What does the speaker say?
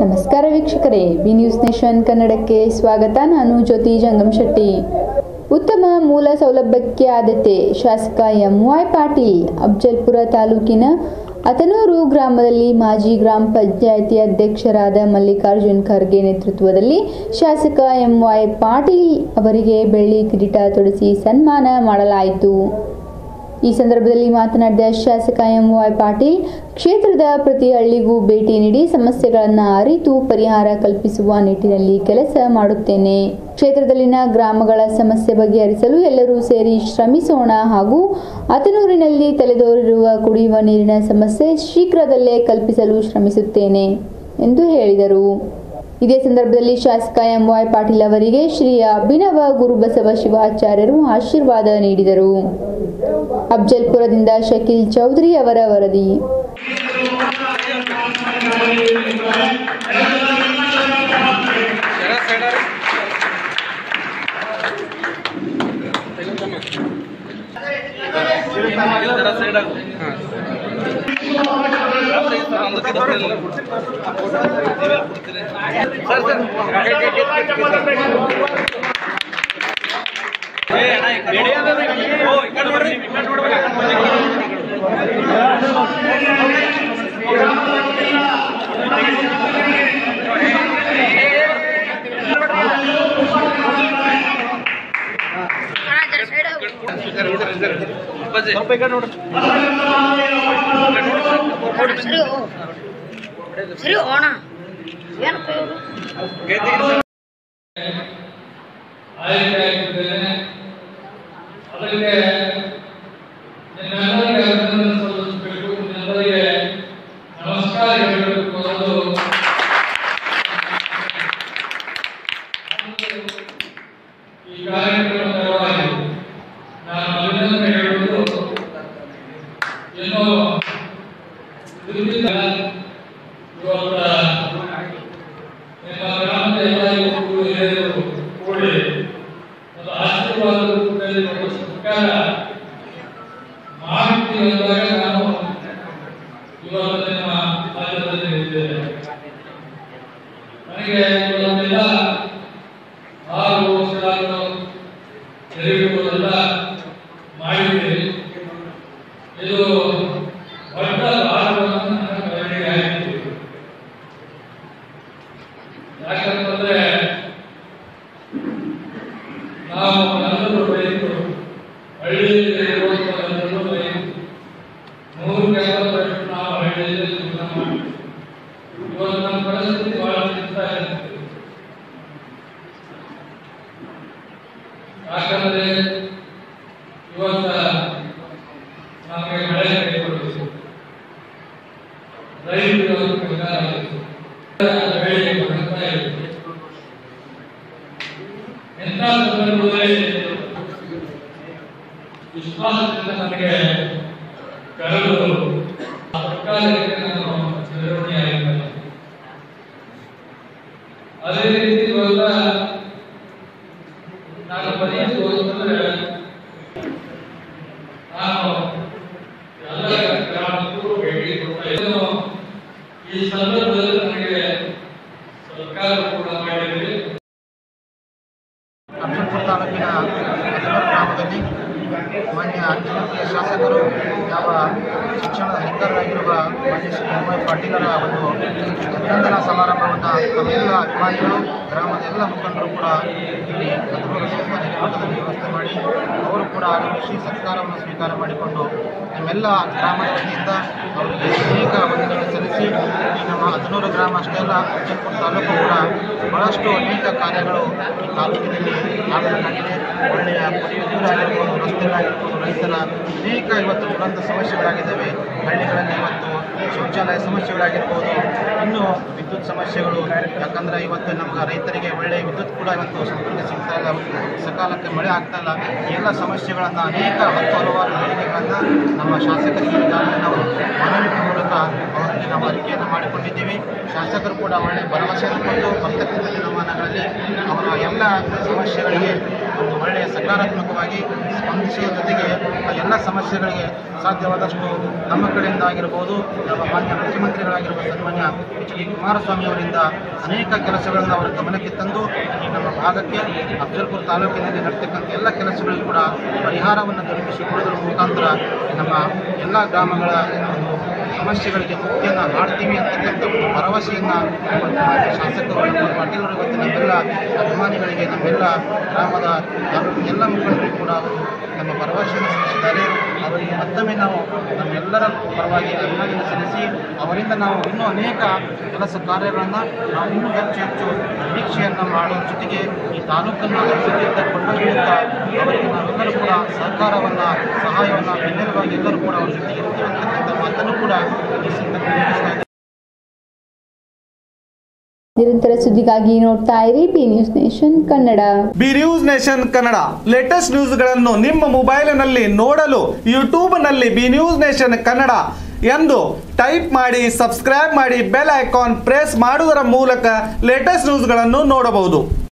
ನಮಸ್ಕಾರ ವೀಕ್ಷಕರೇ B news nation ಕನ್ನಡಕ್ಕೆ ಸ್ವಾಗತ ನಾನು ಜ್ಯೋತಿ ಜಂಗಮಶೆಟ್ಟಿ ಉತ್ತಮ ಮೂಲ ಸೌಲಭ್ಯಕ್ಕೆ ಆದ್ಯತೆ ಶಾಸಕ ಎಂ ವೈ ಪಾಟೀಲ್ ಅಫ್ಜಲ್ಪುರ ತಾಲೂಕಿನ ಅತನೂರು ಗ್ರಾಮದಲ್ಲಿ ಮಾಜಿ ಗ್ರಾಮ ಪಂಚಾಯಿತಿ ಅಧ್ಯಕ್ಷರಾದ ಮಲ್ಲಿಕಾರ್ಜುನ್ ಖರ್ಗೆ ನೇತೃತ್ವದಲ್ಲಿ ಶಾಸಕ ಎಂ ವೈ ಪಾಟೀಲ್ ಅವರಿಗೆ ಬೆಳ್ಳಿ ಕಿರೀಟ ತೊಡಿಸಿ ಸನ್ಮಾನ ಮಾಡಲಾಯಿತು ಈ ಸಂದರ್ಭದಲ್ಲಿ ಮಾತನಾಡಿದ ಶಾಸಕ ಎಂ ವೈ ಪಾಟೀಲ್ ಕ್ಷೇತ್ರದ ಪ್ರತಿ ಹಳ್ಳಿಗೂ ಭೇಟಿ ನೀಡಿ ಸಮಸ್ಯೆಗಳನ್ನು ಅರಿತು ಪರಿಹಾರ ಕಲ್ಪಿಸುವ ನಿಟ್ಟಿನಲ್ಲಿ ಕೆಲಸ ಮಾಡುತ್ತೇನೆ ಕ್ಷೇತ್ರದಲ್ಲಿನ ಗ್ರಾಮಗಳ ಸಮಸ್ಯೆ ಬಗೆಹರಿಸಲು ಎಲ್ಲರೂ ಸೇರಿ ಶ್ರಮಿಸೋಣ ಹಾಗೂ ಅತನೂರಿನಲ್ಲಿ ತಲೆದೋರಿರುವ ಕುಡಿಯುವ ನೀರಿನ ಸಮಸ್ಯೆ ಶೀಘ್ರದಲ್ಲೇ ಕಲ್ಪಿಸಲು ಶ್ರಮಿಸುತ್ತೇನೆ ಎಂದು ಹೇಳಿದರು ಇದೇ ಸಂದರ್ಭದಲ್ಲಿ ಶಾಸಕ ಎಂ ವೈ ಪಾಟೀಲ್ ಅವರಿಗೆ ಶ್ರೀ ಅಭಿನವ ಗುರುಬಸವ ಶಿವಾಚಾರ್ಯರು ಆಶೀರ್ವಾದ ನೀಡಿದರು ಅಫ್ಜಲ್ಪುರದಿಂದ ಶಕೀಲ್ ಚೌಧರಿ ಅವರ ವರದಿ ಸರಿ ಹೋ ಸರಿ ಹೋಣ ಏನಪ್ಪ ಇವರು ಆಯ್ಕೆಯಾಗಿದ್ದೇನೆ ಅದಕ್ಕೆ ನಿಮ್ಮೆಲ್ಲರಿಗೆ ಅಭಿನಂದನೆ ಸಲ್ಲಿಸಬೇಕು ನಿಮ್ಮೆಲ್ಲರಿಗೆ ನಮಸ್ಕಾರ ಹೇಳಬೇಕು ಅನ್ನೋದು ಈ ಕಾರ್ಯಕ್ರಮದ ಪರವಾಗಿ ನಾನು ಅಭಿನಂದನೆ ಹೇಳುವುದು ಏನೋ ತಿಳಿದಿಲ್ಲ ಇವತ್ತ ನಿಮ್ಮ ಗ್ರಾಮದ ಎಲ್ಲ ಯುವಕರು ಹಿರಿಯರು ಕೂಡಿ ಒಂದು ಆಶೀರ್ವಾದ ರೂಪದಲ್ಲಿ ಒಂದು ಸರ್ಕಾರ ಮಾಡ್ತೀವಿ ಅಂದಾಗ ನಾನು ಇವತ್ತು ನಿಮ್ಮ ರಾಜ್ಯದಲ್ಲಿ ಇದ್ದೇನೆ ನನಗೆ ಇವತ್ತೆಲ್ಲ ಆರು ವರ್ಷಗಳು ತೆರೆಯುವುದೆಲ್ಲ ಮಾಡಿದ್ದೀರಿ ಇದು ದೊಡ್ಡ ಲಾಭವನ್ನು ನನ್ನ ಕೈಗೆ ಆಯಿತು ಯಾಕಂತಂದ್ರೆ ನಾವು ಎಲ್ಲರೂ ರೈತರು ಹಳ್ಳಿಯಲ್ಲಿ ಇರುವಂತ ಎಲ್ಲರೂ ರೈತರು ನೂರು ಎಪ್ಪತ್ತರಷ್ಟು ನಾವು ಹಳ್ಳಿಯಲ್ಲಿ ಜೀವನ ಮಾಡ್ತೀವಿ ಇವತ್ತು ನಮ್ಮ ಪರಿಸ್ಥಿತಿ ಬಹಳ ಚಿಂತಾ ಇದೆ ಯಾಕಂದ್ರೆ ಇವತ್ತ ನಮಗೆ ಮಳೆ ಕೈ ಕೊಡಬೇಕು ರೈತರು ಇವತ್ತು ಕೈಗಾರ ಆಗಿದೆ. ಬೆಳೆ ಬರುತ್ತಾ ಇದೆ ಎಂಥ ಸಂದರ್ಭದಲ್ಲಿ ವಿಶ್ವಾಸದಿಂದ ನನಗೆ ಕರೆದು ಸರ್ಕಾರಕ್ಕೆ ನಾನು ಚುನಾವಣೆಯಾಗಿದ್ದೇನೆ ಅದೇ ರೀತಿ ಇವಾಗ ನಾನು ಬರೆಯುವುದು ಅಂತಂದ್ರೆ ನಾನು ಎಲ್ಲ ಗ್ರಾಮಕ್ಕೂ ಭೇಟಿ ಕೊಡ್ತಾ ಇದ್ದೇನೆ ಈ ಸಂದರ್ಭದಲ್ಲಿ ನನಗೆ ಸರ್ಕಾರ ಕೂಡ ಮಾಡಿದೆ ಅಫಜಲ್ಪುರ ತಾಲೂಕಿನ ಅಜನೂರು ಗ್ರಾಮದಲ್ಲಿ ಮಾನ್ಯ ಜನಪ್ರಿಯ ಶಾಸಕರು ಯಾವ ಶಿಕ್ಷಣದ ಹೆಗ್ಗರಾಗಿರುವ ಮಾನ್ಯ ಶ್ರೀ ಎಂ ವೈ ಪಾಟೀಲರ ಒಂದು ಅಭಿನಂದನಾ ಸಮಾರಂಭವನ್ನು ತಮ್ಮೆಲ್ಲ ಅಭಿಮಾನಿಗಳು ಗ್ರಾಮದ ಎಲ್ಲ ಮುಖಂಡರು ಕೂಡ ಇಲ್ಲಿ ಅಜನೂರು ಸ್ವಲ್ಪ ಹೆಲಿಕಾಪ್ಟರ್ದಲ್ಲಿ ವ್ಯವಸ್ಥೆ ಮಾಡಿ ಅವರು ಕೂಡ ಆಗಮಿಸಿ ಸತ್ಕಾರವನ್ನು ಸ್ವೀಕಾರ ಮಾಡಿಕೊಂಡು ನಮ್ಮೆಲ್ಲ ಗ್ರಾಮದ ವತಿಯಿಂದ ಅವರಿಗೆ ಅನೇಕ ವಂದನೆಗಳನ್ನು ಸಲ್ಲಿಸಿ ಈ ನಮ್ಮ ಹದಿನೂರು ಗ್ರಾಮ ಅಷ್ಟೇ ಅಲ್ಲ ಅಫಜಲ್ಪುರ ತಾಲೂಕು ಕೂಡ ಬಹಳಷ್ಟು ಅನೇಕ ಕಾರ್ಯಗಳು ಈ ತಾಲೂಕಿನಲ್ಲಿ ಆಗಬೇಕಾಗಿದೆ ಒಳ್ಳೆಯ ಕುಡಿಯುವ ನೀರಾಗಿರ್ಬೋದು ರಸ್ತೆಗಳಾಗಿರ್ಬೋದು ರೈತರ ಅನೇಕ ಇವತ್ತು ದುರಂತ ಸಮಸ್ಯೆಗಳಾಗಿದ್ದಾವೆ ಹಳ್ಳಿಗಳಲ್ಲಿ ಇವತ್ತು ಶೌಚಾಲಯ ಸಮಸ್ಯೆಗಳಾಗಿರ್ಬೋದು ಇನ್ನು ವಿದ್ಯುತ್ ಸಮಸ್ಯೆಗಳು ಯಾಕಂದ್ರೆ ಇವತ್ತು ನಮ್ಗೆ ರೈತರಿಗೆ ಒಳ್ಳೆಯ ವಿದ್ಯುತ್ ಕೂಡ ಇವತ್ತು ಸಂಪರ್ಕ ಸಿಗ್ತಾ ಇಲ್ಲ ಸಕಾಲಕ್ಕೆ ಮಳೆ ಆಗ್ತಾ ಇಲ್ಲ ಈ ಎಲ್ಲ ಸಮಸ್ಯೆಗಳನ್ನು ಅನೇಕ ಹತ್ತು ಹಲವಾರು ಬೇಡಿಕೆಗಳನ್ನು ನಮ್ಮ ಶಾಸಕರಿಗೆ ಈಗಾಗಲೇ ನಾವು ಮನವಿ ಮೂಲಕ ಅವರಿಗೆ ಅವರಿಗೆ ನಾವು ಅರಿಕೆಯನ್ನು ಮಾಡಿಕೊಂಡಿದ್ದೀವಿ ಶಾಸಕರು ಕೂಡ ಒಳ್ಳೆಯ ಭರವಸೆಯನ್ನು ಕೊಟ್ಟು ಬರ್ತಕ್ಕಂಥ ದಿನಮಾನಗಳಲ್ಲಿ ಅವರ ಎಲ್ಲ ಸಮಸ್ಯೆಗಳಿಗೆ ಒಂದು ಒಳ್ಳೆಯ ಸಕಾರಾತ್ಮಕವಾಗಿ ಸ್ಪಂದಿಸುವ ಜೊತೆಗೆ ಆ ಎಲ್ಲ ಸಮಸ್ಯೆಗಳಿಗೆ ಸಾಧ್ಯವಾದಷ್ಟು ನಮ್ಮ ಕಡೆಯಿಂದ ಆಗಿರ್ಬೋದು ನಮ್ಮ ಮಾನ್ಯ ಮುಖ್ಯಮಂತ್ರಿಗಳಾಗಿರುವ ಸನ್ಮಾನ್ಯ ಎಚ್ ಡಿ ಕುಮಾರಸ್ವಾಮಿ ಅವರಿಂದ ಅನೇಕ ಕೆಲಸಗಳನ್ನು ಅವರ ಗಮನಕ್ಕೆ ತಂದು ಈ ನಮ್ಮ ಭಾಗಕ್ಕೆ ಅಫ್ಜಲ್ಪುರ ತಾಲೂಕಿನಲ್ಲಿ ನಡ್ತಕ್ಕಂಥ ಎಲ್ಲ ಕೆಲಸಗಳಿಗೂ ಕೂಡ ಪರಿಹಾರವನ್ನು ದೊರಕಿಸಿಕೊಡುವುದರ ಮುಖಾಂತರ ನಮ್ಮ ಎಲ್ಲ ಗ್ರಾಮಗಳ ಒಂದು ಸಮಸ್ಯೆಗಳಿಗೆ ಮುಕ್ತಿಯನ್ನು ಮಾಡ್ತೀವಿ ಅಂತಕ್ಕಂಥ ಒಂದು ಭರವಸೆಯನ್ನು ಶಾಸಕರು ನಮ್ಮ ಪಾಟೀಲ್ ಅವರು ಇವತ್ತು ನಮ್ಮೆಲ್ಲ ಅಭಿಮಾನಿಗಳಿಗೆ ನಮ್ಮೆಲ್ಲ ಗ್ರಾಮದ ಎಲ್ಲ ಮುಖಂಡರಿಗೂ ಕೂಡ ಅವರು ನಮ್ಮ ಭರವಸೆಯನ್ನು ಸಲ್ಲಿಸಿದ್ದಾರೆ ಅವರಿಗೆ ಮತ್ತೊಮ್ಮೆ ನಾವು ನಮ್ಮೆಲ್ಲರ ಪರವಾಗಿ ಅಭಿನಂದನೆ ಸಲ್ಲಿಸಿ ಅವರಿಂದ ನಾವು ಇನ್ನೂ ಅನೇಕ ಕೆಲಸ ಕಾರ್ಯಗಳನ್ನು ನಾವು ಇನ್ನೂ ಹೆಚ್ಚು ಹೆಚ್ಚು ನಿರೀಕ್ಷೆಯನ್ನು ಮಾಡುವ ಜೊತೆಗೆ ಈ ತಾಲೂಕನ್ನು ಅಭಿವೃದ್ಧಿಯತ್ತ ಕೊಂಡೊಯ್ಯುವಂಥ ಅವರಿಗೆ ನಾವೆಲ್ಲರೂ ಕೂಡ ಸಹಕಾರವನ್ನು ಸಹಾಯವನ್ನು ಬೆನ್ನೆಲುಬಾಗಿ ಎಲ್ಲರೂ ಕೂಡ ಅವರ ಜೊತೆಗೆ ಇರ್ತೀವಿ ಅಂತಕ್ಕಂಥ ಮಾತನ್ನು ಕೂಡ ಈ ಸಂದರ್ಭದಲ್ಲಿ ತಿಳಿಸ್ತಾ ಇದ್ದೇನೆ. ನಿರಂತರ ಸುದ್ದಿಗಾಗಿ ನೋಡ್ತಾ ಇರಿ B news nation Kannada B news nation Kannada latest ನ್ಯೂಸ್ಗಳನ್ನು ನಿಮ್ಮ ಮೊಬೈಲಿನಲ್ಲಿ ನೋಡಲು ಯೂಟ್ಯೂಬ್ನಲ್ಲಿ ಬಿ ನ್ಯೂಸ್ ನೇಷನ್ ಕನ್ನಡ ಎಂದು ಟೈಪ್ ಮಾಡಿ ಸಬ್ಸ್ಕ್ರೈಬ್ ಮಾಡಿ ಬೆಲ್ ಐಕಾನ್ ಪ್ರೆಸ್ ಮಾಡುವುದರ ಮೂಲಕ ಲೇಟೆಸ್ಟ್ ನ್ಯೂಸ್ಗಳನ್ನು ನೋಡಬಹುದು